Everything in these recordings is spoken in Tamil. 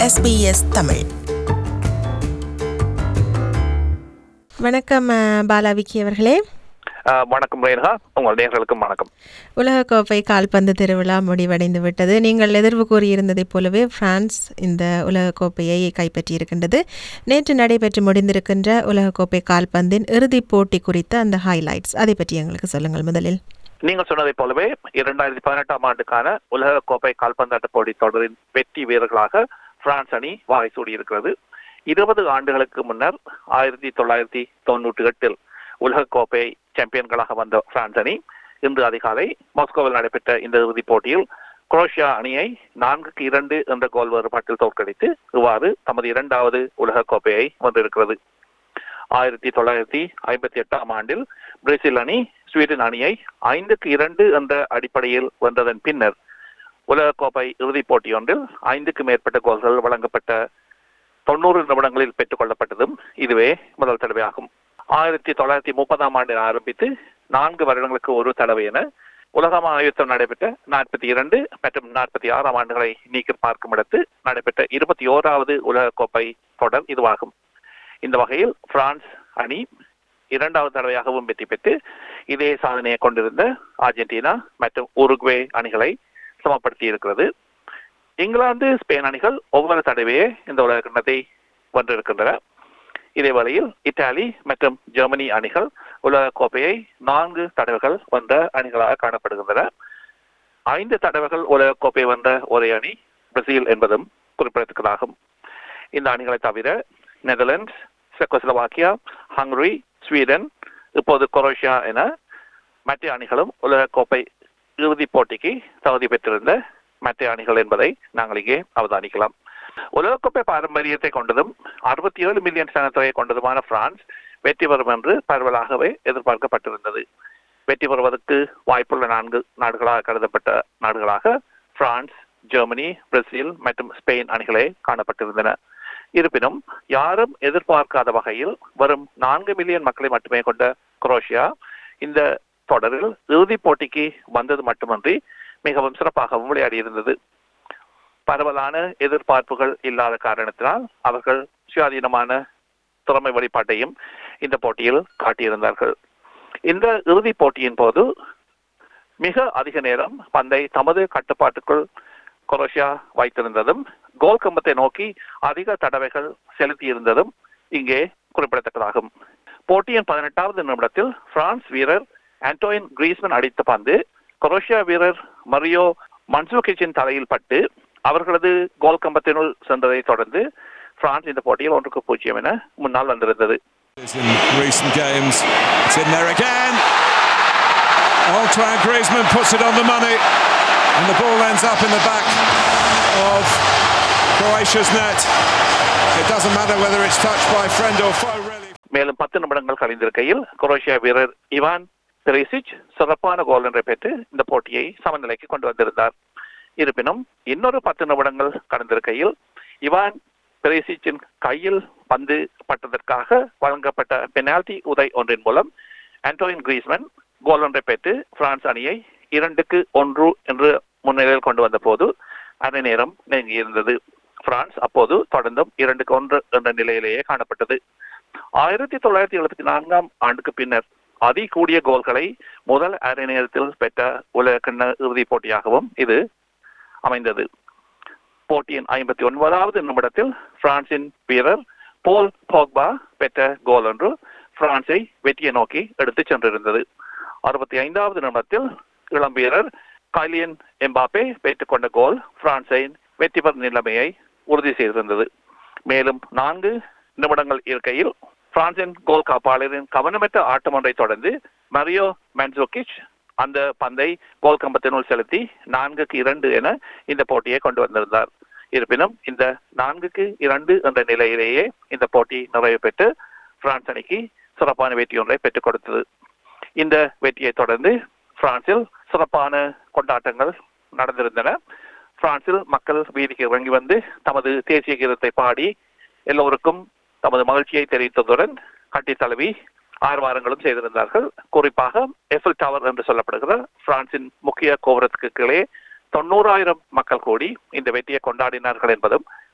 SBS தமிழ் வணக்கம் அஹ், பாலா விக்கி அவர்களே ஆஹ் வணக்கம் ரேணுகா உங்கள் நேர்களுக்கும் வணக்கம் உலகக்கோப்பை கால்பந்து திருவிழா முடிவடைந்து விட்டது நீங்கள் எதிர்வு கூறியிருந்ததைப் போலவே பிரான்ஸ் இந்த உலகக்கோப்பையை கைப்பற்றியிருக்கின்றது நேற்று நடைபெற்று முடிந்திருக்கின்ற உலகக்கோப்பை கால்பந்தின் இறுதிப் போட்டி குறித்த அந்த ஹைலைட்ஸ் அதை பற்றி எங்களுக்கு சொல்லுங்கள் முதலில் நீங்கள் சொன்னதைப் போலவே இரண்டாயிரத்தி பதினெட்டாம் ஆண்டுக்கான உலக கோப்பை கால்பந்தாட்ட போட்டி தொடரின் வெற்றி வீரர்களாக பிரான்ஸ் அணி வாகை சூடியிருக்கிறது இருபது ஆண்டுகளுக்கு முன்னர் ஆயிரத்தி தொள்ளாயிரத்தி தொண்ணூற்றி எட்டில் உலக கோப்பை சாம்பியன்களாக வந்த பிரான்ஸ் அணி இன்று அதிகாலை மாஸ்கோவில் நடைபெற்ற இந்த இறுதிப் போட்டியில் குரோஷியா அணியை நான்குக்கு இரண்டு என்ற கோல் வேறுபாட்டில் தோற்கடித்து இவ்வாறு தமது இரண்டாவது உலக கோப்பையை வென்றிருக்கிறது ஆயிரத்தி தொள்ளாயிரத்தி ஐம்பத்தி எட்டாம் ஆண்டில் பிரேசில் அணி ஸ்வீடன் அணியை ஐந்துக்கு இரண்டு என்ற அடிப்படையில் வென்றதன் பின்னர் உலகக்கோப்பை இறுதிப் போட்டியொன்றில் ஐந்துக்கு மேற்பட்ட கோல்கள் வழங்கப்பட்ட தொண்ணூறு நிமிடங்களில் பெற்றுக் கொள்ளப்பட்டதும் இதுவே முதல் தடவையாகும் ஆயிரத்தி தொள்ளாயிரத்தி முப்பதாம் ஆண்டில் ஆரம்பித்து நான்கு வருடங்களுக்கு ஒரு தடவை என உலகமா யுத்தம் நடைபெற்ற நாற்பத்தி இரண்டு மற்றும் நாற்பத்தி ஆறாம் ஆண்டுகளை நீக்கி பார்க்கும் இடத்து நடைபெற்ற இருபத்தி ஓராவது உலகக்கோப்பை தொடர் இதுவாகும் இந்த வகையில் பிரான்ஸ் அணி இரண்டாவது தடவையாகவும் வெற்றி பெற்று இதே சாதனையை கொண்டிருந்த அர்ஜென்டினா மற்றும் உருகுவே அணிகளை சமப்படுத்தி இருக்கிறது இங்கிலாந்து ஸ்பெயின் அணிகள் ஒவ்வொரு தடவையே இந்த உலக கிண்ணத்தை வென்றிருக்கின்றன இதே வேளையில் இத்தாலி மற்றும் ஜெர்மனி அணிகள் உலக கோப்பையை நான்கு தடவைகள் வென்ற அணிகளாக காணப்படுகின்றன ஐந்து தடவைகள் உலக கோப்பை வென்ற ஒரே அணி பிரேசில் என்பதும் குறிப்பிடத்தக்கதாகும் இந்த அணிகளை தவிர நெதர்லாண்ட்ஸ் செக்கோஸ்லோவாக்கியா ஹங்கரி ஸ்வீடன் இப்போது கொரோஷியா என மற்ற அணிகளும் உலக கோப்பை இறுதிப் போட்டிக்கு தகுதி பெற்றிருந்த மற்ற அணிகள் என்பதை நாங்கள் இங்கே அவதானிக்கலாம் உலகக்கோப்பை பாரம்பரியத்தை கொண்டதும் அறுபத்தி ஏழு மில்லியன் சனத்தொகை கொண்டதுமான பிரான்ஸ் வெற்றி பெறும் என்று பரவலாகவே எதிர்பார்க்கப்பட்டிருந்தது வெற்றி பெறுவதற்கு வாய்ப்புள்ள நான்கு நாடுகளாக கருதப்பட்ட நாடுகளாக பிரான்ஸ் ஜெர்மனி பிரேசில் மற்றும் ஸ்பெயின் அணிகளே காணப்பட்டிருந்தன இருப்பினும் யாரும் எதிர்பார்க்காத வகையில் வரும் நான்கு மில்லியன் மக்களை மட்டுமே கொண்ட குரோஷியா இந்த தொடரில் இறுதிப் போட்டிக்கு வந்தது மட்டுமன்றி மிகவும் சிறப்பாகவும் விளையாடியிருந்தது பரவலான எதிர்பார்ப்புகள் இல்லாத காரணத்தினால் அவர்கள் சுயாதீனமான திறமை வெளிப்பாட்டையும் இந்த போட்டியில் காட்டியிருந்தார்கள் இந்த இறுதிப் போட்டியின் போது மிக அதிக நேரம் பந்தை தமது கட்டுப்பாட்டுக்குள் கொரோஷியா வைத்திருந்ததும் கோல் கம்பத்தை நோக்கி அதிக தடவைகள் செலுத்தியிருந்ததும் இங்கே குறிப்பிடத்தக்கதாகும் போட்டியின் பதினெட்டாவது நிமிடத்தில் பிரான்ஸ் வீரர் ஆண்டோயின் கிரீஸ்மன் அடித்த பந்து கொரோஷியா வீரர் மரியோ மன்சூகிச்சின் தலையில் பட்டு அவர்களது கோல் கம்பத்தினுள் சென்றதை தொடர்ந்து பிரான்ஸ் இந்த போட்டியில் ஒன்றுக்கு பூஜ்ஜியம் என முன்னால் வந்திருந்தது In recent games, it's in there again. Antoine Griezmann puts it on the money, and the ball ends up in the back of Croatia's net. It doesn't matter whether it's touched by friend or foe, really. மேலும் பத்து நிமிடங்கள் கழிந்திருக்கையில் குரோஷியா வீரர் இவான் பெரிசிச் சிறப்பான கோல் ஒன்றை பெற்று இந்த போட்டியை சமநிலைக்கு கொண்டு வந்திருந்தார் இருப்பினும் இன்னொரு பத்து நிமிடங்கள் கடந்திருக்கையில் இவான் பெரிசிச்சின் கையில் பந்து பட்டதற்காக வழங்கப்பட்ட பெனால்டி உதை ஒன்றின் மூலம் ஆண்டோயின் கிரீஸ்மன் கோல் ஒன்றை பெற்று பிரான்ஸ் அணியை இரண்டுக்கு ஒன்று என்று முன்னிலையில் கொண்டு வந்த போது அரை நேரம் நெருங்கியிருந்தது பிரான்ஸ் அப்போது தொடர்ந்தும் இரண்டுக்கு ஒன்று என்ற நிலையிலேயே காணப்பட்டது ஆயிரத்தி தொள்ளாயிரத்தி எழுபத்தி நான்காம் ஆண்டுக்கு பின்னர் அதி கூடிய கோல்களை முதல் அரை நேரத்தில் பெற்ற உலக கிண்ண இறுதிப் போட்டியாகவும் இது அமைந்தது போட்டியின் ஐம்பத்தி ஒன்பதாவது நிமிடத்தில் பிரான்சின் வீரர் போல் போக்பா பெற்ற கோல் ஒன்று பிரான்சை வெற்றியை நோக்கி எடுத்துச் சென்றிருந்தது அறுபத்தி ஐந்தாவது நிமிடத்தில் இளம் வீரர் கைலியன் எம்பாப்பே பெற்றுக்கொண்ட கோல் பிரான்சை வெற்றி பெறும் நிலைமையை உறுதி செய்திருந்தது மேலும் நான்கு நிமிடங்கள் இருக்கையில் பிரான்சின் கோல் காப்பாளரின் கவனமற்ற ஆட்டம் ஒன்றை தொடர்ந்து மரியோ மன்சோகிச் அந்த பந்தை கோல் கம்பத்தினுள் செலுத்தி நான்குக்கு இரண்டு என இந்த போட்டியை கொண்டு வந்திருந்தார் இருப்பினும் இந்த நான்குக்கு இரண்டு என்ற நிலையிலேயே இந்த போட்டி நிறைவு பெற்று பிரான்ஸ் அணிக்கு சிறப்பான வெற்றி ஒன்றை பெற்றுக் கொடுத்தது இந்த வெற்றியை தொடர்ந்து பிரான்சில் சிறப்பான கொண்டாட்டங்கள் நடந்திருந்தன பிரான்சில் மக்கள் வீதிக்கு இறங்கி வந்து தமது தேசிய கீதத்தை பாடி எல்லோருக்கும் தமது மகிழ்ச்சியை தெரிவித்ததுடன் கட்டி தழுவி ஆர்வாரங்களும் செய்திருந்தார்கள் குறிப்பாக எஃபில் டவர் என்று சொல்லப்படுகிற பிரான்சின் முக்கிய கோபுரத்துக்கு கீழே தொண்ணூறாயிரம் மக்கள் கூடி இந்த வெற்றியை கொண்டாடினார்கள் என்பதும்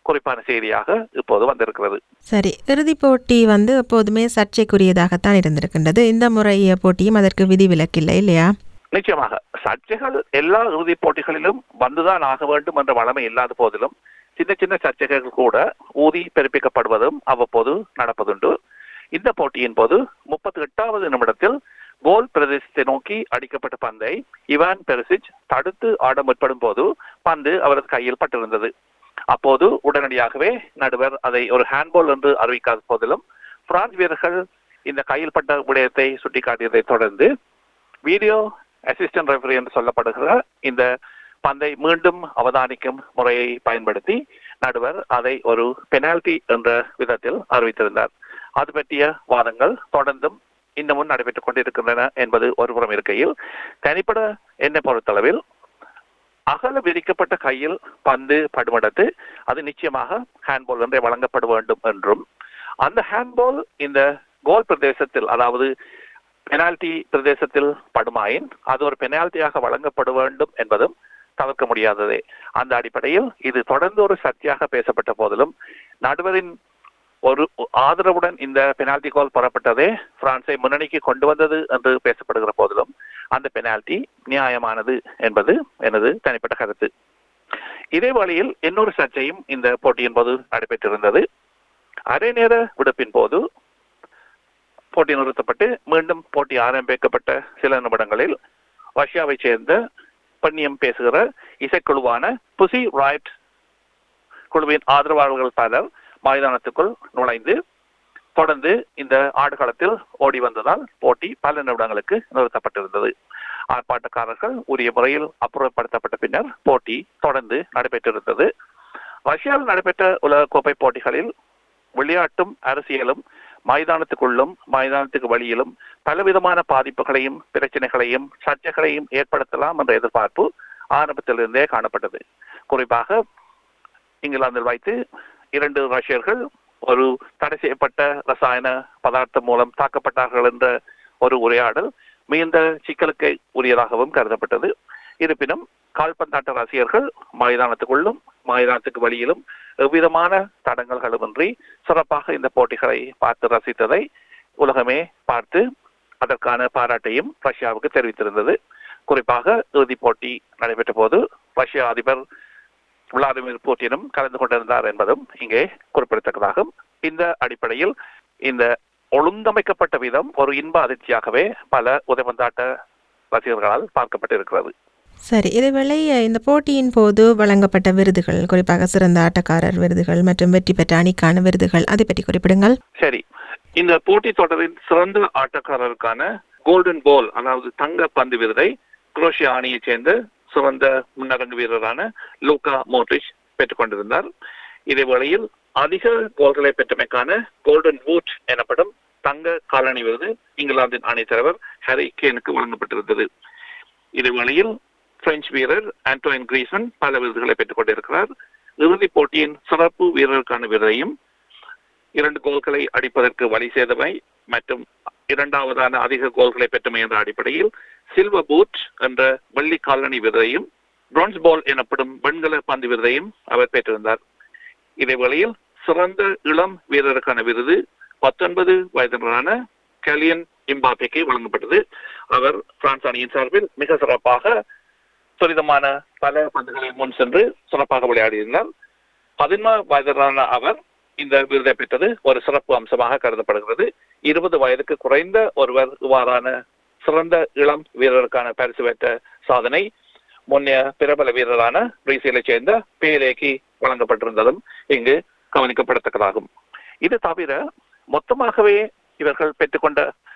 குறிப்பான செய்தியாக இப்போது வந்திருக்கிறது சரி இறுதிப் போட்டி வந்து எப்போதுமே சர்ச்சைக்குரியதாகத்தான் இருந்திருக்கின்றது இந்த முறை போட்டியும் அதற்கு விதிவிலக்கில்லை இல்லையா நிச்சயமாக சர்ச்சைகள் எல்லா இறுதிப் போட்டிகளிலும் வந்துதான் ஆக வேண்டும் என்ற வளமை இல்லாத போதிலும் சின்ன சின்ன சர்ச்சைகள் கூட ஊதி பிறப்பிக்கப்படுவதும் அவ்வப்போது நடப்பதுண்டு இந்த போட்டியின் போது முப்பத்தி எட்டாவது நிமிடத்தில் கோல் பிரதேசத்தை நோக்கி அடிக்கப்பட்ட பந்தை இவான் பெருசிச் தடுத்து ஆட முற்படும் போது பந்து அவரது கையில் பட்டிருந்தது அப்போது உடனடியாகவே நடுவர் அதை ஒரு ஹேண்ட்பால் என்று அறிவிக்காத போதிலும் பிரான்ஸ் வீரர்கள் இந்த கையில் பட்ட விடயத்தை சுட்டிக்காட்டியதை தொடர்ந்து வீடியோ அசிஸ்டன்ட் ரெஃபரி என்று சொல்லப்படுகிற இந்த பந்தை மீண்டும் அவதானிக்கும் முறையை பயன்படுத்தி நடுவர் அதை ஒரு பெனால்டி என்ற விதத்தில் அறிவித்திருந்தார் அது பற்றிய வாதங்கள் தொடர்ந்தும் இன்னமும் நடைபெற்றுக் கொண்டிருக்கின்றன என்பது ஒருபுறம் இருக்கையில் தனிப்பட என்னை பொறுத்தளவில் அகல விரிக்கப்பட்ட கையில் பந்து படுமடத்து அது நிச்சயமாக ஹேண்ட்பால் என்றே வழங்கப்பட வேண்டும் என்றும் அந்த ஹேண்ட்பால் இந்த கோல் பிரதேசத்தில் அதாவது பெனால்டி பிரதேசத்தில் படுமாயின் அது ஒரு பெனால்டியாக வழங்கப்பட வேண்டும் என்பதும் தவிர்க்க முடியாததே அந்த அடிப்படையில் இது தொடர்ந்து ஒரு சர்ச்சையாக பேசப்பட்ட போதிலும் நடுவரின் ஒரு ஆதரவுடன் இந்த பெனால்டி கோல் பெறப்பட்டதே பிரான்சை முன்னணிக்கு கொண்டு வந்தது என்று பேசப்படுகிற போதிலும் அந்த பெனால்டி நியாயமானது என்பது எனது தனிப்பட்ட கருத்து இதே வழியில் இன்னொரு சர்ச்சையும் இந்த போட்டியின் போது நடைபெற்றிருந்தது அரை நேர விடுப்பின் போது போட்டி நிறுத்தப்பட்டு மீண்டும் போட்டி ஆரம்பிக்கப்பட்ட சில நிமிடங்களில் ரஷ்யாவை சேர்ந்த பெண்ணியம் பேசுகிற இசைக்குழுவான புசி ராய்ட் குழுவின் ஆதரவாளர்கள் பலர் மைதானத்துக்குள் நுழைந்து தொடர்ந்து இந்த ஆடுகளத்தில் ஓடி வந்ததால் போட்டி பல நிமிடங்களுக்கு நிறுத்தப்பட்டிருந்தது ஆர்ப்பாட்டக்காரர்கள் உரிய முறையில் அப்புறப்படுத்தப்பட்ட பின்னர் போட்டி தொடர்ந்து நடைபெற்றிருந்தது ரஷ்யாவில் நடைபெற்ற உலகக்கோப்பை போட்டிகளில் விளையாட்டும் அரசியலும் மைதானத்துக்குள்ளும் மைதானத்துக்கு வழியிலும் பலவிதமான பாதிப்புகளையும் பிரச்சனைகளையும் சர்ச்சைகளையும் ஏற்படுத்தலாம் என்ற எதிர்பார்ப்பு ஆரம்பத்திலிருந்தே காணப்பட்டது குறிப்பாக இங்கிலாந்தில் வைத்து இரண்டு ரஷ்யர்கள் ஒரு தடை செய்யப்பட்ட ரசாயன பதார்த்தம் மூலம் தாக்கப்பட்டார்கள் என்ற ஒரு உரையாடல் மிகுந்த சிக்கலுக்கு உரியதாகவும் கருதப்பட்டது இருப்பினும் கால்பந்தாட்ட ரசிகர்கள் மைதானத்துக்குள்ளும் மைதானத்துக்கு வழியிலும் எவ்விதமான தடங்கல்களுமின்றி சிறப்பாக இந்த போட்டிகளை பார்த்து ரசித்ததை உலகமே பார்த்து அதற்கான பாராட்டையும் ரஷ்யாவுக்கு தெரிவித்திருந்தது குறிப்பாக இறுதிப் போட்டி நடைபெற்ற போது ரஷ்ய அதிபர் விளாடிமிர் புட்டினும் கலந்து கொண்டிருந்தார் என்பதும் இங்கே குறிப்பிடத்தக்கதாகும் இந்த அடிப்படையில் இந்த ஒழுங்கமைக்கப்பட்ட விதம் ஒரு இன்ப அதிர்ச்சியாகவே பல உதவந்தாட்ட ரசிகர்களால் பார்க்கப்பட்டிருக்கிறது சரி இதேவேளை இந்த போட்டியின் போது வழங்கப்பட்ட விருதுகள் குறிப்பாக சிறந்த ஆட்டக்காரர் விருதுகள் மற்றும் வெற்றி பெற்ற அணிக்கான விருதுகள் அதை பற்றி குறிப்பிடுங்கள் சரி இந்த போட்டி தொடரின் சிறந்த ஆட்டக்காரருக்கான கோல்டன் பால் அதாவது தங்க பந்து விருதை குரோஷியா அணியைச் சேர்ந்த சிறந்த முன்னரங்கு வீரரான லூகா மோட்ரிச் பெற்றுக் கொண்டிருந்தார் இதே வேளையில் அதிக கோல்களை பெற்றமைக்கான கோல்டன் பூட் எனப்படும் தங்க காலணி விருது இங்கிலாந்தின் அணி தலைவர் ஹரி கேனுக்கு வழங்கப்பட்டிருந்தது இதே வேளையில் பிரெஞ்சு வீரர் ஆண்டோயின் கிரீசன் பல விருதுகளை பெற்றுக் கொண்டிருக்கிறார் இறுதிப் போட்டியின் சிறப்பு வீரருக்கான விருதையும் இரண்டு கோல்களை அடிப்பதற்கு வழி செய்தவை மற்றும் இரண்டாவதான அதிக கோல்களை பெற்றமை என்ற அடிப்படையில் சில்வர் பூட் என்ற வெள்ளி காலணி விருதையும் பிரான்ஸ் பால் எனப்படும் வெண்கல பந்து விருதையும் அவர் பெற்றிருந்தார் இதே வேளையில் சிறந்த இளம் வீரருக்கான விருது பத்தொன்பது வயதினரான கலியன் இம்பாப்பேக்கு வழங்கப்பட்டது அவர் பிரான்ஸ் அணியின் சார்பில் மிக சிறப்பாக துரிதமான பல பந்துகளை முன் சென்று சிறப்பாக விளையாடியிருந்தார் பதினொன்று வயதிலான அவர் இந்த விருதை பெற்றது ஒரு சிறப்பு அம்சமாக கருதப்படுகிறது இருபது வயதுக்கு குறைந்த ஒருவர் இவ்வாறான சிறந்த இளம் வீரருக்கான பரிசு பெற்ற சாதனை முன்னைய பிரபல வீரரான பிரேசிலை சேர்ந்த பேலேக்கு வழங்கப்பட்டிருந்ததும் இங்கு கவனிக்கப்படத்தக்கதாகும் இது தவிர மொத்தமாகவே இவர்கள் பெற்றுக்கொண்ட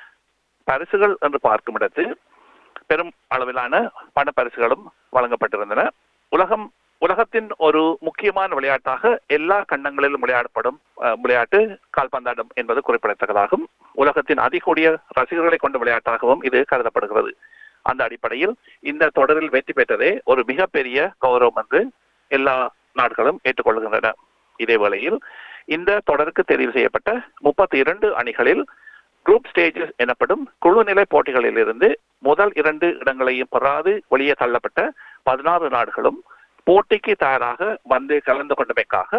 பரிசுகள் என்று பார்க்கும் இடத்து பெரும் அளவிலான பண பரிசுகளும் வழங்கப்பட்டிருந்தன உலகம் உலகத்தின் ஒரு முக்கியமான விளையாட்டாக எல்லா கண்டங்களிலும் விளையாடப்படும் அஹ், விளையாட்டு கால்பந்தாட்டம் என்பது குறிப்பிடத்தக்கதாகும் உலகத்தின் அதிகூடிய ரசிகர்களை கொண்ட விளையாட்டாகவும் இது கருதப்படுகிறது அந்த அடிப்படையில் இந்த தொடரில் வெற்றி பெற்றதே ஒரு மிகப்பெரிய கௌரவம் என்று எல்லா நாடுகளும் ஏற்றுக்கொள்கின்றன இதே வேளையில் இந்த தொடருக்கு தெரிவு செய்யப்பட்ட முப்பத்தி இரண்டு அணிகளில் குரூப் ஸ்டேஜஸ் எனப்படும் குழுநிலை போட்டிகளில் இருந்து முதல் இரண்டு இடங்களையும் பெறாது வெளியே தள்ளப்பட்ட பதினாறு நாடுகளும் போட்டிக்கு தயாராக வந்து கலந்து கொண்டமைக்காக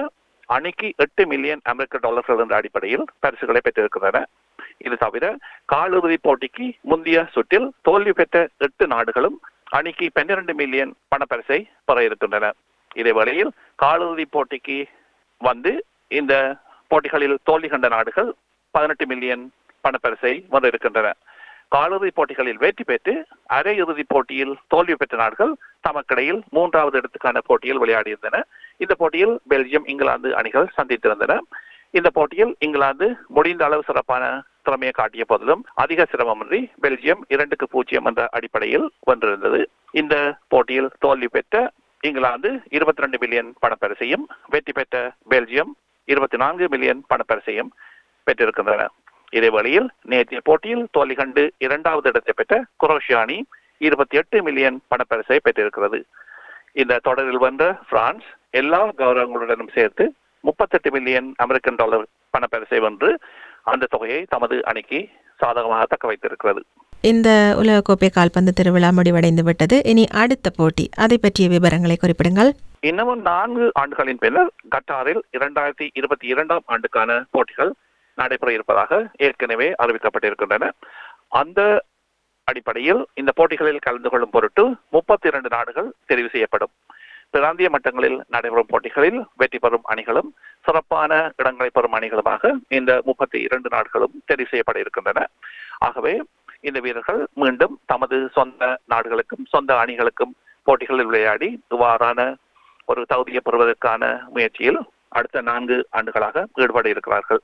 அணிக்கு எட்டு மில்லியன் அமெரிக்க டாலர்கள் என்ற அடிப்படையில் பரிசுகளை பெற்றிருக்கின்றன இது தவிர காலிறுதி போட்டிக்கு முந்தைய சுற்றில் தோல்வி பெற்ற எட்டு நாடுகளும் அணிக்கு பன்னிரண்டு மில்லியன் பணப்பரிசை பெற இருக்கின்றன இதே வேளையில் காலிறுதி போட்டிக்கு வந்து இந்த போட்டிகளில் தோல்வி கண்ட நாடுகள் பதினெட்டு மில்லியன் பணப்பரிசை வென்ற இருக்கின்றன காலிறுதி போட்டிகளில் வெற்றி பெற்று அரை இறுதி போட்டியில் தோல்வி பெற்ற நாடுகள் தமக்கிடையில் மூன்றாவது இடத்துக்கான போட்டியில் விளையாடியிருந்தன இந்த போட்டியில் பெல்ஜியம் இங்கிலாந்து அணிகள் சந்தித்திருந்தன இந்த போட்டியில் இங்கிலாந்து முடிந்த அளவு சிறப்பான திறமையை காட்டிய போதிலும் அதிக சிரமமின்றி பெல்ஜியம் இரண்டுக்கு பூஜ்ஜியம் என்ற அடிப்படையில் வென்றிருந்தது இந்த போட்டியில் தோல்வி பெற்ற இங்கிலாந்து இருபத்தி ரெண்டு மில்லியன் பணப்பரிசையும் வெற்றி பெற்ற பெல்ஜியம் இருபத்தி நான்கு மில்லியன் பணப்பரிசையும் பெற்றிருக்கின்றன இதே வழியில் நேற்றைய போட்டியில் தோல்வி கண்டு இரண்டாவது இடத்தை பெற்ற குரோஷியா அணி இருபத்தி எட்டு மில்லியன் பணப்பரிசை பெற்றிருக்கிறது இந்த தொடரில் வென்ற பிரான்ஸ் எல்லா கௌரவங்களுடனும் சேர்த்து முப்பத்தெட்டு மில்லியன் அமெரிக்கன் டாலர் பணப்பரிசை வென்று அந்த தொகையை தமது அணிக்கு சாதகமாக தக்க வைத்திருக்கிறது இந்த உலகக்கோப்பை கால்பந்து திருவிழா முடிவடைந்து விட்டது இனி அடுத்த போட்டி அதை பற்றிய விவரங்களை குறிப்பிடுங்கள் இன்னமும் நான்கு ஆண்டுகளின் பின்னர் கட்டாரில் இரண்டாயிரத்தி இருபத்தி இரண்டாம் ஆண்டுக்கான போட்டிகள் நடைபெற இருப்பதாக ஏற்கனவே அறிவிக்கப்பட்டிருக்கின்றன அந்த அடிப்படையில் இந்த போட்டிகளில் கலந்து கொள்ளும் பொருட்டு முப்பத்தி இரண்டு நாடுகள் தெரிவு செய்யப்படும் பிராந்திய மட்டங்களில் நடைபெறும் போட்டிகளில் வெற்றி பெறும் அணிகளும் சிறப்பான இடங்களை பெறும் அணிகளுமாக இந்த முப்பத்தி இரண்டு நாடுகளும் தெரிவு செய்யப்பட இருக்கின்றன ஆகவே இந்த வீரர்கள் மீண்டும் தமது சொந்த நாடுகளுக்கும் சொந்த அணிகளுக்கும் போட்டிகளில் விளையாடி இவ்வாறான ஒரு தகுதியை பெறுவதற்கான முயற்சியில் அடுத்த நான்கு ஆண்டுகளாக ஈடுபட இருக்கிறார்கள்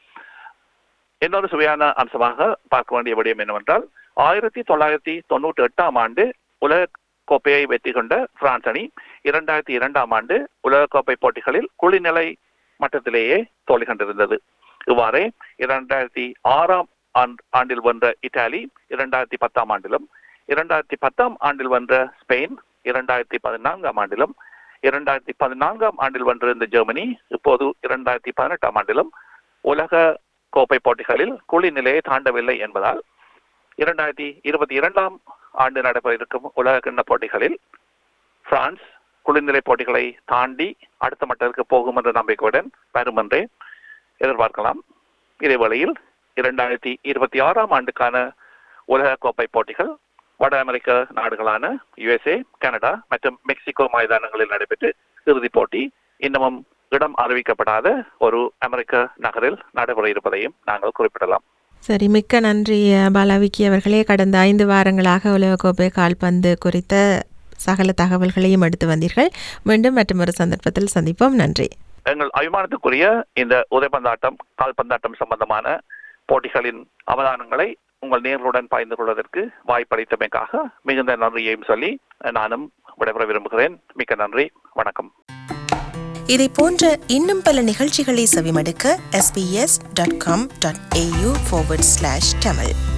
இன்னொரு சுவையான அம்சமாக பார்க்க வேண்டிய விடயம் என்னவென்றால் ஆயிரத்தி தொள்ளாயிரத்தி தொண்ணூற்றி எட்டாம் ஆண்டு உலக கோப்பையை வெற்றி கொண்ட பிரான்ஸ் அணி இரண்டாயிரத்தி இரண்டாம் ஆண்டு உலகக்கோப்பை போட்டிகளில் குளிநிலை மட்டத்திலேயே தோல்வி கண்டிருந்தது இவ்வாறே இரண்டாயிரத்தி ஆறாம் ஆண்டில் வென்ற இத்தாலி இரண்டாயிரத்தி பத்தாம் ஆண்டிலும் இரண்டாயிரத்தி பத்தாம் ஆண்டில் வென்ற ஸ்பெயின் இரண்டாயிரத்தி பதினான்காம் ஆண்டிலும் இரண்டாயிரத்தி பதினான்காம் ஆண்டில் வென்றிருந்த ஜெர்மனி இப்போது இரண்டாயிரத்தி பதினெட்டாம் ஆண்டிலும் உலக கோப்பை போட்டிகளில் குழி நிலையை தாண்டவில்லை என்பதால் இரண்டாயிரத்தி இருபத்தி இரண்டாம் ஆண்டு நடைபெற இருக்கும் உலக கிண்ண போட்டிகளில் பிரான்ஸ் குளிர்நிலை போட்டிகளை தாண்டி அடுத்த மட்டத்திற்கு போகும் என்ற நம்பிக்கையுடன் வரும் என்றே எதிர்பார்க்கலாம் இதே வேளையில் இரண்டாயிரத்தி இருபத்தி ஆறாம் ஆண்டுக்கான உலக கோப்பை போட்டிகள் வட அமெரிக்க நாடுகளான யுஎஸ்ஏ கனடா மற்றும் மெக்சிகோ மைதானங்களில் நடைபெற்று இறுதிப் போட்டி இன்னமும் இடம் அறிவிக்கப்படாத ஒரு அமெரிக்க நகரில் நடைபெற இருப்பதையும் நாங்கள் குறிப்பிடலாம் சரி மிக்க நன்றி பாலாவிக்கி அவர்களே கடந்த ஐந்து வாரங்களாக உலகக்கோப்பை கால்பந்து குறித்த சகல தகவல்களையும் எடுத்து வந்தீர்கள் மீண்டும் மற்றும் ஒரு சந்தர்ப்பத்தில் சந்திப்போம் நன்றி எங்கள் அபிமானத்துக்குரிய இந்த உதைப்பந்தாட்டம் கால்பந்தாட்டம் சம்பந்தமான போட்டிகளின் அவதானங்களை உங்கள் நேர்களுடன் பகிர்ந்து கொள்வதற்கு வாய்ப்பளித்தமைக்காக மிகுந்த நன்றியையும் சொல்லி நானும் விடைபெற விரும்புகிறேன் மிக்க நன்றி வணக்கம் இதை போன்ற இன்னும் பல நிகழ்ச்சிகளை செவிமடுக்க sbs.com.au forward slash tamil